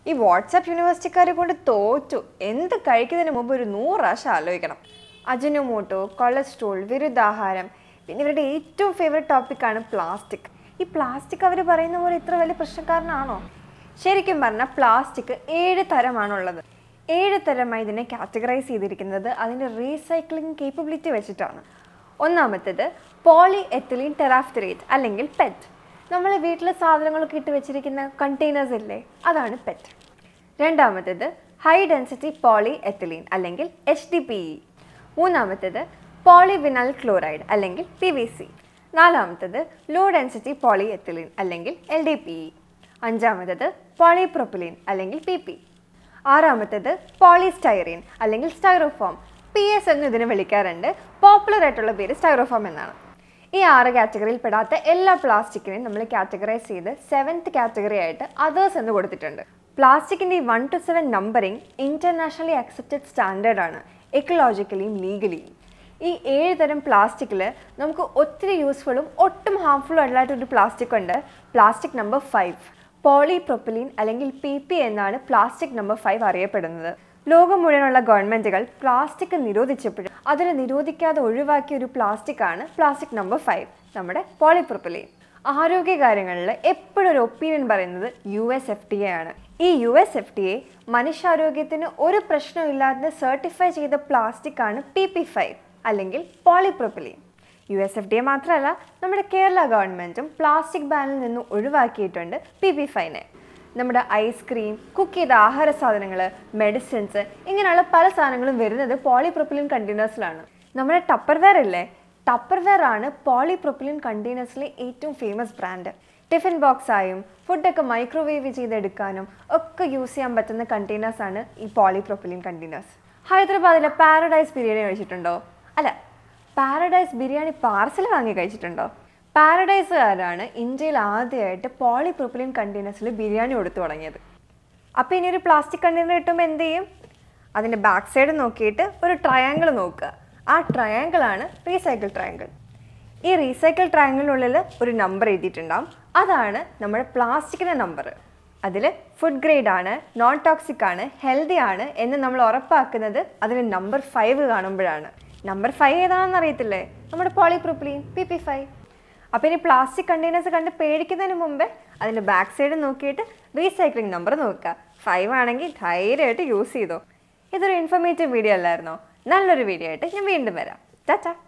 ഈ വാട്സാപ്പ് യൂണിവേഴ്സിറ്റിക്കാരെ കൊണ്ട് തോറ്റു എന്ത് കഴിക്കുന്നതിന് മുമ്പ് ഒരു നൂറ് പ്രാവശ്യം ആലോചിക്കണം അജിനോമോട്ടോ കൊളസ്ട്രോൾ വിരുദ്ധാഹാരം പിന്നെ ഇവരുടെ ഏറ്റവും ഫേവറേറ്റ് ടോപ്പിക്കാണ് പ്ലാസ്റ്റിക് ഈ പ്ലാസ്റ്റിക് അവർ പറയുന്ന പോലെ ഇത്ര വലിയ പ്രശ്നക്കാരനാണോ ശരിക്കും പറഞ്ഞാൽ പ്ലാസ്റ്റിക് ഏഴ് തരമാണുള്ളത് ഏഴ് തരമായി ഇതിനെ കാറ്റഗറൈസ് ചെയ്തിരിക്കുന്നത് അതിൻ്റെ റീസൈക്ലിംഗ് കേപ്പബിലിറ്റി വെച്ചിട്ടാണ് ഒന്നാമത്തേത് പോളി എത്തിലീൻ ടെറാഫ്തറേറ്റ് അല്ലെങ്കിൽ പെറ്റ് നമ്മൾ വീട്ടിലെ സാധനങ്ങളൊക്കെ ഇട്ട് വെച്ചിരിക്കുന്ന കണ്ടെയ്നേഴ്സ് ഇല്ലേ അതാണ് പെറ്റ് രണ്ടാമത്തേത് ഹൈ ഡെൻസിറ്റി പോളി എത്തിലീൻ അല്ലെങ്കിൽ എച്ച് ഡി പി ഇ മൂന്നാമത്തേത് പോളിവിനൽ ക്ലോറൈഡ് അല്ലെങ്കിൽ പി വി സി നാലാമത്തേത് ലോ ഡെൻസിറ്റി പോളി എത്തിലീൻ അല്ലെങ്കിൽ എൽ ഡി പി ഇ അഞ്ചാമത്തേത് പോളിപ്രൊപ്പിലീൻ അല്ലെങ്കിൽ പി പി ആറാമത്തേത് പോളിസ്റ്റൈറീൻ അല്ലെങ്കിൽ സ്റ്റൈറോഫോം പി എസ് എന്ന് ഇതിനെ വിളിക്കാറുണ്ട് പോപ്പുലർ ആയിട്ടുള്ള പേര് സ്റ്റൈറോഫോം എന്നാണ് ഈ ആറ് കാറ്റഗറിയിൽ പെടാത്ത എല്ലാ പ്ലാസ്റ്റിക്കിനെയും നമ്മൾ കാറ്റഗറൈസ് ചെയ്ത് സെവൻത്ത് കാറ്റഗറി ആയിട്ട് അതേഴ്സ് എന്ന് കൊടുത്തിട്ടുണ്ട് പ്ലാസ്റ്റിക്കിൻ്റെ ഈ one two seven numbering internationally accepted standard ആണ് എക്കോളജിക്കലിയും ലീഗലിയും ഈ ഏഴ് തരം പ്ലാസ്റ്റിക്കിൽ നമുക്ക് ഒത്തിരി യൂസ്ഫുള്ളും ഒട്ടും ഹാംഫുള്ളും അല്ലാത്തൊരു പ്ലാസ്റ്റിക് ഉണ്ട് പ്ലാസ്റ്റിക് നമ്പർ ഫൈവ് പോളിപ്രൊപ്പിലീൻ അല്ലെങ്കിൽ പി പി എന്നാണ് പ്ലാസ്റ്റിക് നമ്പർ ഫൈവ് അറിയപ്പെടുന്നത് ലോകം മുഴുവനുള്ള ഗവൺമെൻറ്റുകൾ പ്ലാസ്റ്റിക് നിരോധിച്ചപ്പോഴും അതിനെ നിരോധിക്കാതെ ഒഴിവാക്കിയ ഒരു പ്ലാസ്റ്റിക് ആണ് പ്ലാസ്റ്റിക് നമ്പർ ഫൈവ് നമ്മുടെ പോളിപ്രൊപ്പിലീൻ ആരോഗ്യ കാര്യങ്ങളിൽ എപ്പോഴും ഒരു ഒപ്പീനിയൻ പറയുന്നത് U S F D A ആണ് ഈ U S F D A മനുഷ്യാരോഗ്യത്തിന് ഒരു പ്രശ്നമില്ലാതെ സർട്ടിഫൈ ചെയ്ത പ്ലാസ്റ്റിക് ആണ് പി പി ഫൈവ് അല്ലെങ്കിൽ polypropylene U S F D A മാത്രമല്ല നമ്മുടെ കേരള ഗവൺമെൻറ്റും പ്ലാസ്റ്റിക് ബാനിൽ നിന്ന് ഒഴിവാക്കിയിട്ടുണ്ട് പി പി ഫൈനെ നമ്മുടെ ഐസ്ക്രീം കുക്ക് ചെയ്ത ആഹാര സാധനങ്ങൾ മെഡിസിൻസ് ഇങ്ങനെയുള്ള പല സാധനങ്ങളും വരുന്നത് പോളിപ്രൊപ്പിലിൻ കണ്ടെയ്നേഴ്സിലാണ് നമ്മുടെ ടപ്പർ വെയർ ഇല്ലേ ടപ്പർ വെയർ ആണ് പോളിപ്രൊപ്പിലിൻ കണ്ടെയ്നേഴ്സിലെ ഏറ്റവും ഫേമസ് ബ്രാൻഡ് ടിഫിൻ ബോക്സ് ആയും ഫുഡൊക്കെ മൈക്രോവേവ് ചെയ്തെടുക്കാനും ഒക്കെ യൂസ് ചെയ്യാൻ പറ്റുന്ന കണ്ടെയ്നേഴ്സ് ആണ് ഈ പോളിപ്രൊപ്പിലിൻ കണ്ടെയ്നേഴ്സ് ഹൈദരാബാദിലെ പാരഡൈസ് ബിരിയാണി കഴിച്ചിട്ടുണ്ടോ അല്ല പാരഡൈസ് ബിരിയാണി പാർസൽ വാങ്ങി കഴിച്ചിട്ടുണ്ടോ പാരഡൈസുകാരാണ് ഇന്ത്യയിൽ ആദ്യമായിട്ട് പോളിപ്രൊപ്പിലിൻ കണ്ടെയ്നേഴ്സിൽ ബിരിയാണി കൊടുത്തു തുടങ്ങിയത് അപ്പോൾ ഇനി ഒരു പ്ലാസ്റ്റിക് കണ്ടെയ്നർ കിട്ടുമ്പോൾ എന്ത് ചെയ്യും അതിൻ്റെ ബാക്ക് സൈഡ് നോക്കിയിട്ട് ഒരു ട്രയാങ്കിൾ നോക്കുക ആ ട്രയാങ്കിളാണ് റീസൈക്കിൾ ട്രയാങ്കിൾ ഈ റീസൈക്കിൾ ട്രയാങ്കിളിനുള്ളിൽ ഒരു നമ്പർ എഴുതിയിട്ടുണ്ടാവും അതാണ് നമ്മുടെ പ്ലാസ്റ്റിക്കിൻ്റെ നമ്പർ അതിൽ ഫുഡ് ഗ്രേഡ് ആണ് നോൺ ടോക്സിക് ആണ് ഹെൽത്തി ആണ് എന്ന് നമ്മൾ ഉറപ്പാക്കുന്നത് അതിന് നമ്പർ ഫൈവ് കാണുമ്പോഴാണ് നമ്പർ ഫൈവ് ഏതാണെന്ന് അറിയത്തില്ലേ നമ്മുടെ പോളിപ്രോപ്പിലീൻ പി പി ഫൈവ് അപ്പോൾ ഇനി പ്ലാസ്റ്റിക് കണ്ടെയ്നേഴ്സ് കണ്ട് പേടിക്കുന്നതിന് മുമ്പേ അതിൻ്റെ ബാക്ക് സൈഡ് നോക്കിയിട്ട് റീസൈക്ലിംഗ് നമ്പർ നോക്കുക ഫൈവ് ആണെങ്കിൽ ധൈര്യമായിട്ട് യൂസ് ചെയ്തോ ഇതൊരു ഇൻഫർമേറ്റീവ് വീഡിയോ അല്ലായിരുന്നോ നല്ലൊരു വീഡിയോ ആയിട്ട് ഞാൻ വീണ്ടും വരാം ടാറ്റാ